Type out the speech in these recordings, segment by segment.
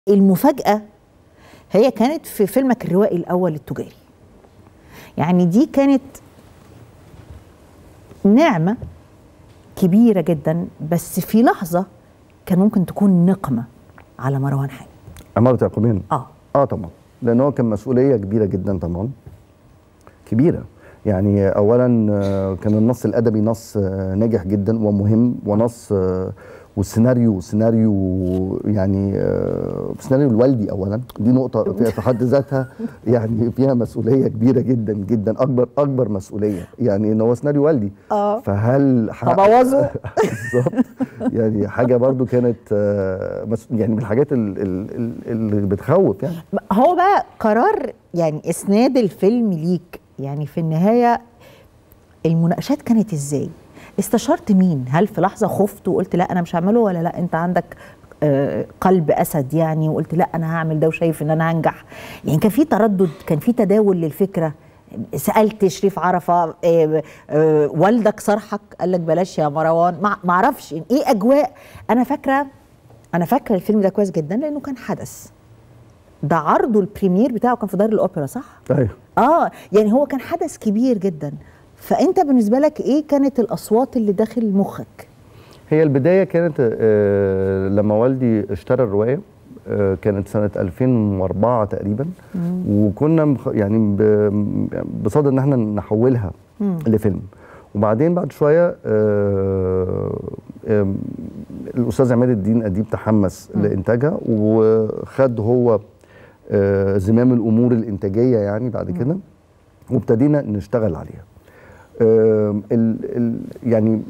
المفاجاه هي كانت في فيلمك الروائي الاول التجاري يعني دي كانت نعمه كبيره جدا بس في لحظه كان ممكن تكون نقمه على مروان حامد عمارة يعقوبيان اه اه طبعا لان هو كان مسؤوليه كبيره جدا طبعا كبيره يعني اولا آه، كان النص الادبي نص آه، ناجح جدا ومهم ونص آه، والسيناريو سيناريو يعني آه، سيناريو الوالدي اولا دي نقطه في في حد ذاتها يعني فيها مسؤوليه كبيره جدا جدا اكبر اكبر مسؤوليه يعني ان هو سيناريو والدي اه فهل ح- فبوظه بالظبط يعني حاجه برضو كانت آه، مس- يعني من الحاجات ال- ال- ال- اللي بتخوف يعني هو بقى قرار يعني اسناد الفيلم ليك يعني في النهايه المناقشات كانت ازاي استشرت مين هل في لحظه خفت وقلت لا انا مش هعمله ولا لا انت عندك آه، قلب اسد يعني وقلت لا انا هعمل ده وشايف ان انا هنجح يعني كان في تردد كان في تداول للفكره سالت شريف عرفه آه، آه، والدك صرحك قال لك بلاش يا مروان ما ما اعرفش ايه اجواء انا فاكره انا فاكره الفيلم ده كويس جدا لانه كان حدث ده عرضه البريمير بتاعه كان في دار الاوبرا صح ايوه اه يعني هو كان حدث كبير جدا فانت بالنسبه لك ايه كانت الاصوات اللي داخل مخك هي البدايه كانت آه، لما والدي اشترى الروايه آه، كانت سنه 2004 تقريبا وكنا مخ- يعني ب- بصدد ان احنا نحولها لفيلم وبعدين بعد شويه آه، آم، الاستاذ عماد الدين اديب تحمس لانتاجها وخد هو آه، زمام الامور الانتاجيه يعني بعد كده وابتدينا نشتغل عليها آم، ال ال يعني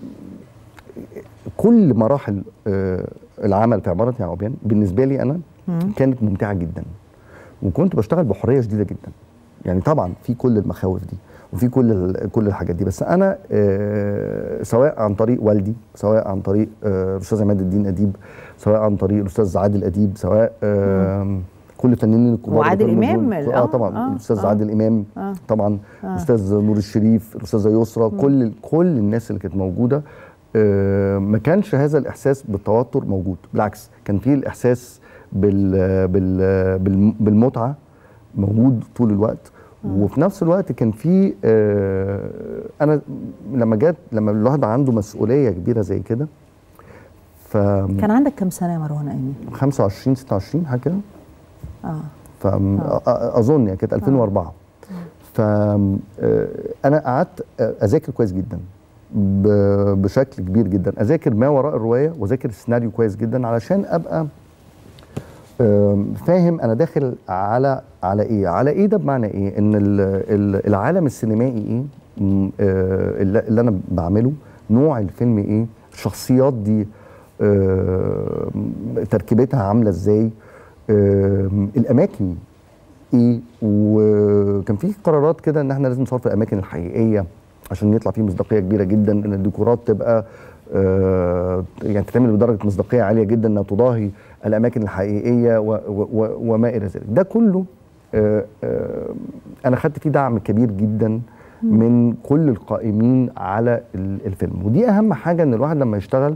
كل مراحل آه، العمل في عماره يعقوبيان بالنسبه لي انا كانت ممتعه جدا وكنت بشتغل بحريه شديده جدا يعني طبعا في كل المخاوف دي وفي كل ال- كل الحاجات دي بس انا آه، سواء عن طريق والدي سواء عن طريق آه، الاستاذ عماد الدين اديب سواء عن طريق الاستاذ عادل اديب سواء آه، كل الفنانين الكبار وعادل اللي كانوا إمام، موجودين. آه، اه طبعا آه، الاستاذ آه. عادل امام آه. طبعا الاستاذ نور الشريف الاستاذه يسرا كل كل الناس اللي كانت موجوده آه، ما كانش هذا الاحساس بالتوتر موجود بالعكس كان فيه الاحساس بال بال بال بالمتعه موجود طول الوقت وفي نفس الوقت كان في آه، انا لما جت لما الواحد بقى عنده مسؤوليه كبيره زي كده ف كان عندك كام سنه يا مروان ايمن 25 26 حاجه كده اه فاظن يعني كانت 2004 ف آه، انا قعدت اذاكر كويس جدا ب- بشكل كبير جدا اذاكر ما وراء الروايه واذاكر السيناريو كويس جدا علشان ابقى آم، فاهم انا داخل على على ايه على ايه ده بمعنى ايه ان ال- ال- العالم السينمائي ايه م- آه، اللي اللي انا بعمله نوع الفيلم ايه الشخصيات دي آم، تركيبتها عامله ازاي آم، الاماكن ايه وكان في قرارات كده ان احنا لازم نصور في الاماكن الحقيقيه عشان يطلع فيه مصداقيه كبيره جدا ان الديكورات تبقى آه، يعني تتعمل بدرجه مصداقيه عاليه جدا انها تضاهي الاماكن الحقيقيه و و و وما الى ذلك ده كله آه، آه، انا خدت فيه دعم كبير جدا من كل القائمين على ال- الفيلم ودي اهم حاجه ان الواحد لما يشتغل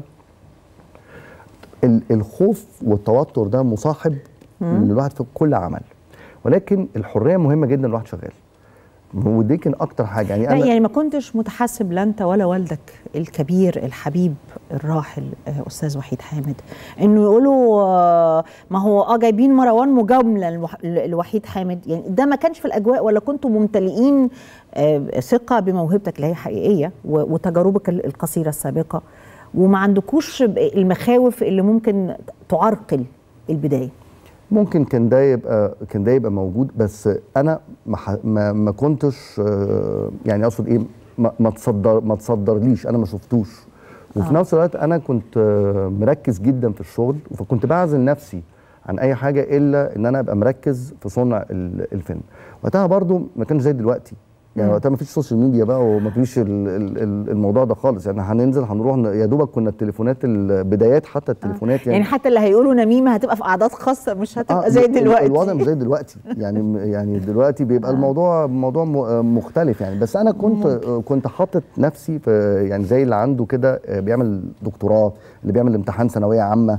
ال- الخوف والتوتر ده مصاحب للواحد في كل عمل ولكن الحريه مهمه جدا الواحد شغال ودي كان اكتر حاجه يعني لا انا يعني ما كنتش متحسب لا انت ولا والدك الكبير الحبيب الراحل آه، استاذ وحيد حامد انه يقولوا آه، ما هو اه جايبين مروان مجامله لمح- لوحيد حامد يعني ده ما كانش في الاجواء ولا كنتوا ممتلئين آه، ثقه بموهبتك اللي هي حقيقيه و- وتجاربك ال- القصيره السابقه وما عندكوش ب- المخاوف اللي ممكن تعرقل البدايه ممكن كان ده يبقى كان ده يبقى موجود بس انا ما ح- ما, ما كنتش آه، يعني اقصد ايه ما ما تصدر ما تصدرليش انا ما شفتوش وفي آه. نفس الوقت انا كنت آه، مركز جدا في الشغل فكنت بعزل نفسي عن اي حاجه الا ان انا ابقى مركز في صنع ال- الفيلم وقتها برضو ما كانش زي دلوقتي يعني وقتها ما فيش سوشيال ميديا بقى وما فيش ال- ال- ال- الموضوع ده خالص يعني هننزل هنروح ن- يا دوبك كنا التليفونات البدايات حتى التليفونات يعني حتى اللي هيقولوا نميمه هتبقى في اعداد خاصه مش هتبقى زي ال- دلوقتي الوضع مش زي دلوقتي يعني يعني دلوقتي بيبقى الموضوع موضوع م- مختلف يعني بس انا كنت كنت حاطط نفسي في يعني زي اللي عنده كده بيعمل دكتوراه اللي بيعمل امتحان ثانويه عامه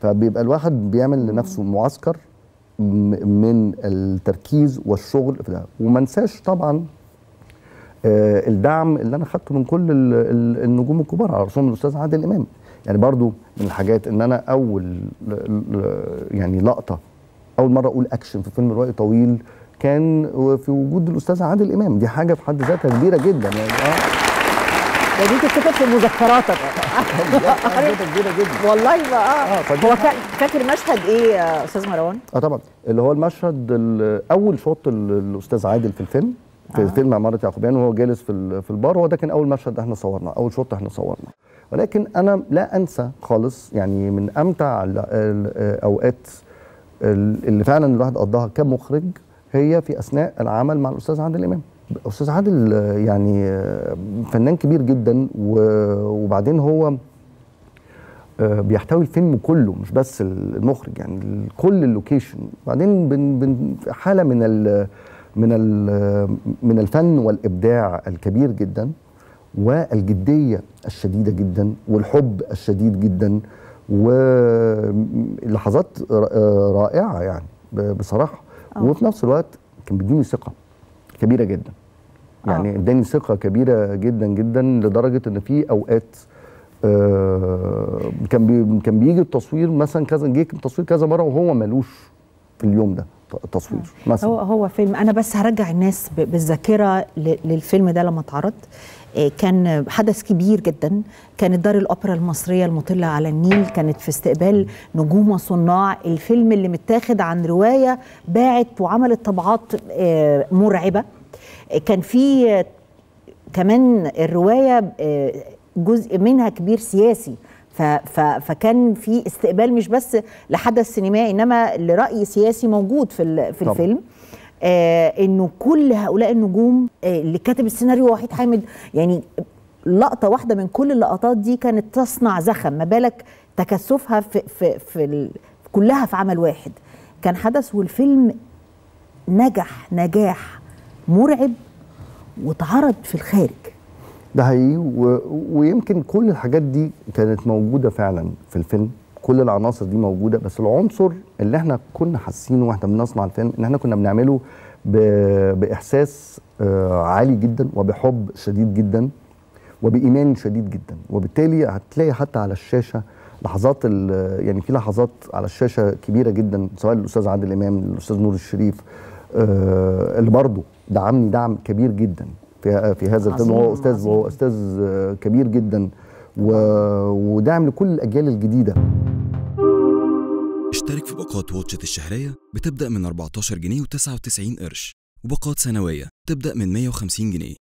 فبيبقى الواحد بيعمل لنفسه معسكر م- من التركيز والشغل في ده وما انساش طبعا آه، الدعم اللي انا خدته من كل ال- ال- النجوم الكبار على راسهم الاستاذ عادل امام يعني برضو من الحاجات ان انا اول ل- ل- يعني لقطه اول مره اقول اكشن في فيلم روائي طويل كان في وجود الاستاذ عادل امام دي حاجه في حد ذاتها كبيره جدا يعني اه ده دي تتكتب في مذكراتك حاجه كبيره جدا والله بقى آه، اه فدي هو حاجة. فا- فاكر مشهد ايه يا استاذ مروان؟ اه طبعا اللي هو المشهد ال- اول شوط ال- الاستاذ عادل في الفيلم في آه. آه. فيلم عماره يعقوبيان وهو جالس في ال- في البار هو ده كان اول مشهد احنا صورناه اول شوط احنا صورناه ولكن انا لا انسى خالص يعني من امتع ال- ال- اوقات ال- اللي فعلا الواحد قضاها كمخرج هي في اثناء العمل مع الاستاذ عادل امام الاستاذ عادل آه، يعني آه، فنان كبير جدا و- وبعدين هو آه، بيحتوي الفيلم كله مش بس المخرج يعني ال- كل اللوكيشن بعدين بن بن حاله من ال من ال من الفن والابداع الكبير جدا والجديه الشديده جدا والحب الشديد جدا ولحظات ر- آه، رائعه يعني ب- بصراحه آه. وفي نفس الوقت كان بيديني ثقه كبيره جدا يعني آه. اداني ثقه كبيره جدا جدا لدرجه ان في اوقات آه، كان بي كان بيجي التصوير مثلا كذا جه التصوير كذا مره وهو ملوش في اليوم ده ت- تصوير مثلا هو هو فيلم انا بس هرجع الناس ب- بالذاكره ل- للفيلم ده لما اتعرض إيه، كان حدث كبير جدا كانت دار الاوبرا المصريه المطله على النيل كانت في استقبال نجوم وصناع الفيلم اللي متاخد عن روايه باعت وعملت طبعات آه، مرعبه إيه، كان في آه، كمان الروايه آه، جزء منها كبير سياسي ف- ف- فكان في استقبال مش بس لحدث سينمائي انما لراي سياسي موجود في ال- في طبعاً. الفيلم آه انه كل هؤلاء النجوم آه اللي كاتب السيناريو وحيد حامد يعني لقطه واحده من كل اللقطات دي كانت تصنع زخم ما بالك تكثفها في في في ال- كلها في عمل واحد كان حدث والفيلم نجح نجاح مرعب واتعرض في الخارج ده حقيقي و... ويمكن كل الحاجات دي كانت موجوده فعلا في الفيلم كل العناصر دي موجوده بس العنصر اللي احنا كنا حاسينه واحنا بنصنع الفيلم ان احنا كنا بنعمله ب... باحساس آه عالي جدا وبحب شديد جدا وبايمان شديد جدا وبالتالي هتلاقي حتى على الشاشه لحظات ال- يعني في لحظات على الشاشه كبيره جدا سواء الاستاذ عادل امام الاستاذ نور الشريف آه اللي برضه دعمني دعم كبير جدا في في هذا الفيلم عظيم، وهو استاذ عظيم. وهو استاذ آه، كبير جدا و... ودعم لكل الاجيال الجديده اشترك في باقات واتشت الشهرية بتبدأ من 14 جنيه و99 قرش وباقات سنوية تبدأ من 150 جنيه